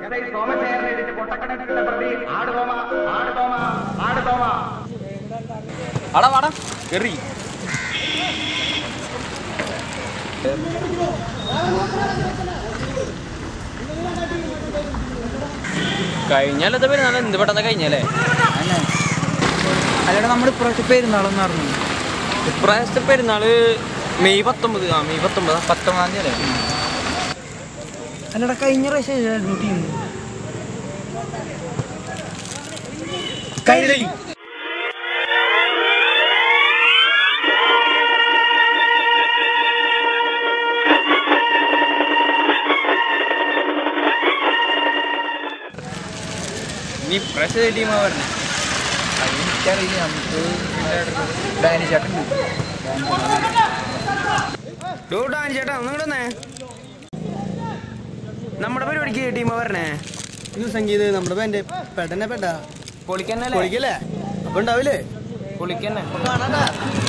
S I സോമശേഖരനെ ഇടിച്ച് പൊട്ടക്കണക്കിലുള്ള പ്രതി ആടുതോമ ആടുതോമ ആടുതോമ അടാ വാടാ കെറി കഴിഞ്ഞാലത്തെ പെരുന്നാൾ എന്ത് പെട്ടെന്ന് കഴിഞ്ഞല്ലേ അല്ലടാ നമ്മൾ ഇപ്രാവശ്യം പെരുന്നാളെന്ന് പറഞ്ഞു ഇപ്രാവശ്യത്തെ പെരുന്നാള് മെയ് പത്തൊമ്പത് ആ മെയ് പത്തൊമ്പത് പത്തൊമ്പതാം തീയതി അല്ലേ അല്ലടാ കഴിഞ്ഞ പ്രാവശ്യം ടീം കൈരളി നീ ഇപ്രാവശ്യത്തെ ടീമാ പറഞ്ഞേ എനിക്കറിയില്ല നമുക്ക് ഡാനി ചേട്ടൻ ഡൂട്ടാൻ ചേട്ടാ ഒന്നും നമ്മുടെ പരിപാടിക്ക് ടീമാ പറഞ്ഞേ ഇത് സംഗീത് നമ്മുടെ ബാൻഡ് പെട്ടെന്നെ പെട്ടാ പൊളിക്കന്നെ പൊളിക്കല്ലേ അപ്പൊ ഉണ്ടാവില്ലേ പൊളിക്കന്നെ